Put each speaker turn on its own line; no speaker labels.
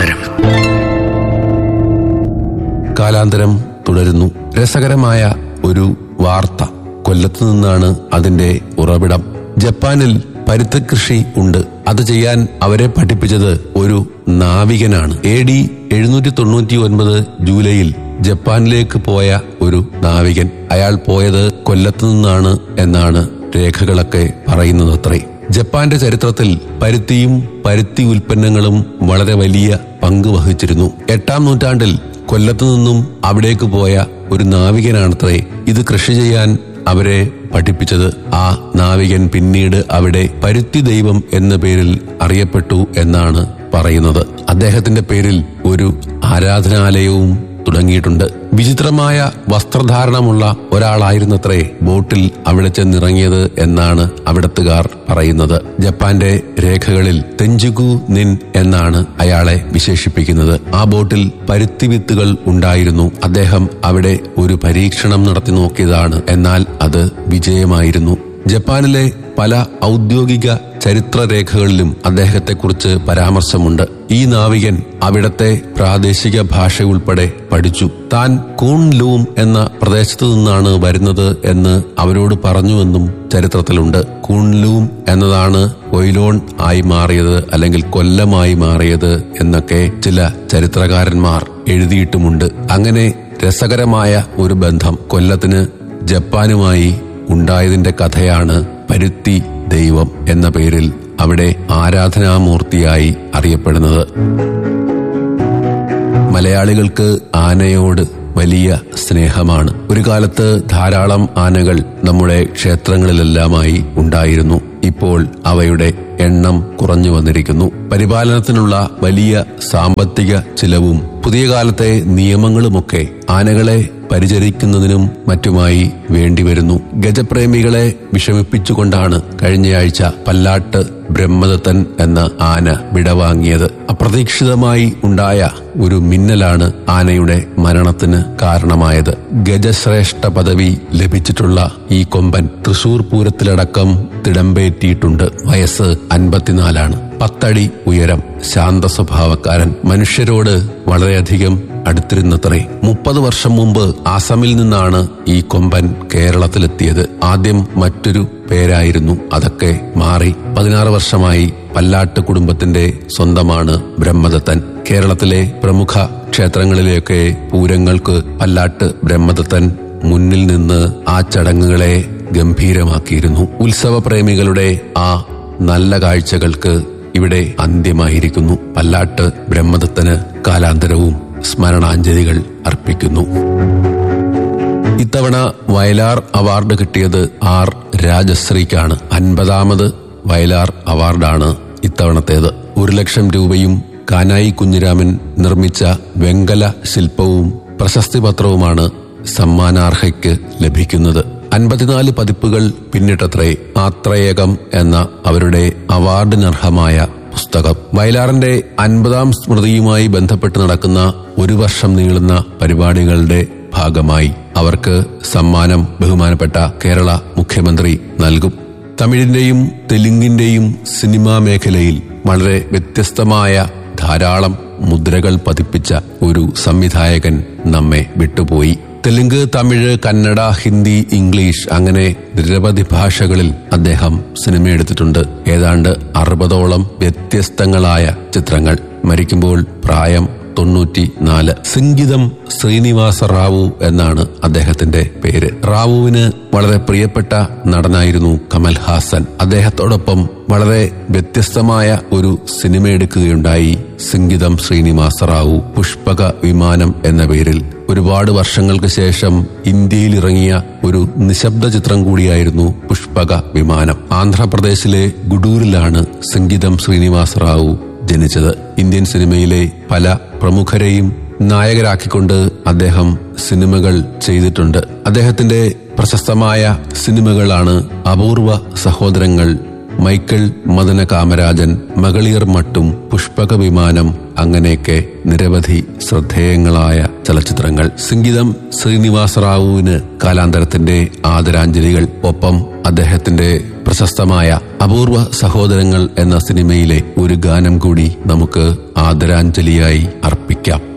കാലാന്തരം
കാലാന്തരം തുടരുന്നു രസകരമായ ഒരു വാർത്ത കൊല്ലത്ത് നിന്നാണ് അതിന്റെ ഉറവിടം ജപ്പാനിൽ പരുത്തി കൃഷി ഉണ്ട് അത് ചെയ്യാൻ അവരെ പഠിപ്പിച്ചത് ഒരു നാവികനാണ് എ ഡി എഴുന്നൂറ്റി തൊണ്ണൂറ്റി ഒൻപത് ജൂലൈയിൽ ജപ്പാനിലേക്ക് പോയ ഒരു നാവികൻ അയാൾ പോയത് കൊല്ലത്ത് നിന്നാണ് എന്നാണ് രേഖകളൊക്കെ പറയുന്നതത്രേ ജപ്പാന്റെ ചരിത്രത്തിൽ പരുത്തിയും പരുത്തി ഉൽപ്പന്നങ്ങളും വളരെ വലിയ പങ്ക് വഹിച്ചിരുന്നു എട്ടാം നൂറ്റാണ്ടിൽ കൊല്ലത്തു നിന്നും അവിടേക്ക് പോയ ഒരു നാവികനാണത്രേ ഇത് കൃഷി ചെയ്യാൻ അവരെ പഠിപ്പിച്ചത് ആ നാവികൻ പിന്നീട് അവിടെ പരുത്തി ദൈവം എന്ന പേരിൽ അറിയപ്പെട്ടു എന്നാണ് പറയുന്നത് അദ്ദേഹത്തിന്റെ പേരിൽ ഒരു ആരാധനാലയവും തുടങ്ങിയിട്ടുണ്ട് വിചിത്രമായ വസ്ത്രധാരണമുള്ള ഒരാളായിരുന്നത്രേ ബോട്ടിൽ അവിടെ ചെന്നിറങ്ങിയത് എന്നാണ് അവിടത്തുകാർ പറയുന്നത് ജപ്പാന്റെ രേഖകളിൽ തെഞ്ചുകു നിൻ എന്നാണ് അയാളെ വിശേഷിപ്പിക്കുന്നത് ആ ബോട്ടിൽ പരുത്തി വിത്തുകൾ ഉണ്ടായിരുന്നു അദ്ദേഹം അവിടെ ഒരു പരീക്ഷണം നടത്തി നോക്കിയതാണ് എന്നാൽ അത് വിജയമായിരുന്നു ജപ്പാനിലെ പല ഔദ്യോഗിക ചരിത്രരേഖകളിലും അദ്ദേഹത്തെക്കുറിച്ച് പരാമർശമുണ്ട് ഈ നാവികൻ അവിടത്തെ പ്രാദേശിക ഭാഷ ഉൾപ്പെടെ പഠിച്ചു താൻ കൂൺ ലൂം എന്ന പ്രദേശത്തു നിന്നാണ് വരുന്നത് എന്ന് അവരോട് പറഞ്ഞുവെന്നും ചരിത്രത്തിലുണ്ട് കൂൺലൂം എന്നതാണ് കൊയിലോൺ ആയി മാറിയത് അല്ലെങ്കിൽ കൊല്ലമായി മാറിയത് എന്നൊക്കെ ചില ചരിത്രകാരന്മാർ എഴുതിയിട്ടുമുണ്ട് അങ്ങനെ രസകരമായ ഒരു ബന്ധം കൊല്ലത്തിന് ജപ്പാനുമായി ഉണ്ടായതിന്റെ കഥയാണ് പരുത്തി ദൈവം എന്ന പേരിൽ അവിടെ ആരാധനാമൂർത്തിയായി അറിയപ്പെടുന്നത് മലയാളികൾക്ക് ആനയോട് വലിയ സ്നേഹമാണ് ഒരു കാലത്ത് ധാരാളം ആനകൾ നമ്മുടെ ക്ഷേത്രങ്ങളിലെല്ലാമായി ഉണ്ടായിരുന്നു ഇപ്പോൾ അവയുടെ എണ്ണം കുറഞ്ഞു വന്നിരിക്കുന്നു പരിപാലനത്തിനുള്ള വലിയ സാമ്പത്തിക ചിലവും പുതിയ കാലത്തെ നിയമങ്ങളുമൊക്കെ ആനകളെ പരിചരിക്കുന്നതിനും മറ്റുമായി വേണ്ടിവരുന്നു ഗജപ്രേമികളെ വിഷമിപ്പിച്ചുകൊണ്ടാണ് കഴിഞ്ഞയാഴ്ച പല്ലാട്ട് ബ്രഹ്മദത്തൻ എന്ന ആന വിടവാങ്ങിയത് അപ്രതീക്ഷിതമായി ഉണ്ടായ ഒരു മിന്നലാണ് ആനയുടെ മരണത്തിന് കാരണമായത് ഗജശ്രേഷ്ഠ പദവി ലഭിച്ചിട്ടുള്ള ഈ കൊമ്പൻ തൃശൂർ പൂരത്തിലടക്കം തിടമ്പേറ്റിയിട്ടുണ്ട് വയസ്സ് അൻപത്തിനാലാണ് പത്തടി ഉയരം ശാന്ത സ്വഭാവക്കാരൻ മനുഷ്യരോട് വളരെയധികം അടുത്തിരുന്നത്രേ മുപ്പത് വർഷം മുമ്പ് ആസാമിൽ നിന്നാണ് ഈ കൊമ്പൻ കേരളത്തിലെത്തിയത് ആദ്യം മറ്റൊരു പേരായിരുന്നു അതൊക്കെ മാറി പതിനാറ് വർഷമായി പല്ലാട്ട് കുടുംബത്തിന്റെ സ്വന്തമാണ് ബ്രഹ്മദത്തൻ കേരളത്തിലെ പ്രമുഖ ക്ഷേത്രങ്ങളിലെയൊക്കെ പൂരങ്ങൾക്ക് പല്ലാട്ട് ബ്രഹ്മദത്തൻ മുന്നിൽ നിന്ന് ആ ചടങ്ങുകളെ ഗംഭീരമാക്കിയിരുന്നു ഉത്സവപ്രേമികളുടെ ആ നല്ല കാഴ്ചകൾക്ക് ഇവിടെ അന്ത്യമായിരിക്കുന്നു പല്ലാട്ട് ബ്രഹ്മദത്തന് കാലാന്തരവും സ്മരണാഞ്ജലികൾ അർപ്പിക്കുന്നു ഇത്തവണ വയലാർ അവാർഡ് കിട്ടിയത് ആർ രാജശ്രീക്കാണ് അൻപതാമത് വയലാർ അവാർഡാണ് ഇത്തവണത്തേത് ഒരു ലക്ഷം രൂപയും കാനായി കുഞ്ഞിരാമൻ നിർമ്മിച്ച വെങ്കല ശില്പവും പ്രശസ്തി പത്രവുമാണ് സമ്മാനാർഹയ്ക്ക് ലഭിക്കുന്നത് അൻപത്തിനാല് പതിപ്പുകൾ പിന്നിട്ടത്രേ ആത്രേയകം എന്ന അവരുടെ അവാർഡിനർഹമായ പുസ്തകം വയലാറിന്റെ അൻപതാം സ്മൃതിയുമായി ബന്ധപ്പെട്ട് നടക്കുന്ന ഒരു വർഷം നീളുന്ന പരിപാടികളുടെ ഭാഗമായി അവർക്ക് സമ്മാനം ബഹുമാനപ്പെട്ട കേരള മുഖ്യമന്ത്രി നൽകും തമിഴിന്റെയും തെലുങ്കിന്റെയും സിനിമാ മേഖലയിൽ വളരെ വ്യത്യസ്തമായ ധാരാളം മുദ്രകൾ പതിപ്പിച്ച ഒരു സംവിധായകൻ നമ്മെ വിട്ടുപോയി തെലുങ്ക് തമിഴ് കന്നഡ ഹിന്ദി ഇംഗ്ലീഷ് അങ്ങനെ നിരവധി ഭാഷകളിൽ അദ്ദേഹം സിനിമയെടുത്തിട്ടുണ്ട് ഏതാണ്ട് അറുപതോളം വ്യത്യസ്തങ്ങളായ ചിത്രങ്ങൾ മരിക്കുമ്പോൾ പ്രായം തൊണ്ണൂറ്റി നാല് സംഗീതം ശ്രീനിവാസ റാവു എന്നാണ് അദ്ദേഹത്തിന്റെ പേര് റാവുവിന് വളരെ പ്രിയപ്പെട്ട നടനായിരുന്നു കമൽ ഹാസൻ അദ്ദേഹത്തോടൊപ്പം വളരെ വ്യത്യസ്തമായ ഒരു സിനിമ എടുക്കുകയുണ്ടായി സംഗീതം ശ്രീനിവാസ റാവു പുഷ്പക വിമാനം എന്ന പേരിൽ ഒരുപാട് വർഷങ്ങൾക്ക് ശേഷം ഇന്ത്യയിൽ ഇറങ്ങിയ ഒരു നിശബ്ദ ചിത്രം കൂടിയായിരുന്നു പുഷ്പക വിമാനം ആന്ധ്രാപ്രദേശിലെ ഗുഡൂരിലാണ് സംഗീതം ശ്രീനിവാസ റാവു ജനിച്ചത് ഇന്ത്യൻ സിനിമയിലെ പല പ്രമുഖരെയും നായകരാക്കിക്കൊണ്ട് അദ്ദേഹം സിനിമകൾ ചെയ്തിട്ടുണ്ട് അദ്ദേഹത്തിന്റെ പ്രശസ്തമായ സിനിമകളാണ് അപൂർവ സഹോദരങ്ങൾ മൈക്കിൾ മദന കാമരാജൻ മകളിയർ മട്ടും പുഷ്പക വിമാനം അങ്ങനെയൊക്കെ നിരവധി ശ്രദ്ധേയങ്ങളായ ചലച്ചിത്രങ്ങൾ സംഗീതം ശ്രീനിവാസ റാവുവിന് കാലാന്തരത്തിന്റെ ആദരാഞ്ജലികൾ ഒപ്പം അദ്ദേഹത്തിന്റെ പ്രശസ്തമായ അപൂർവ സഹോദരങ്ങൾ എന്ന സിനിമയിലെ ഒരു ഗാനം കൂടി നമുക്ക് ആദരാഞ്ജലിയായി അർപ്പിക്കാം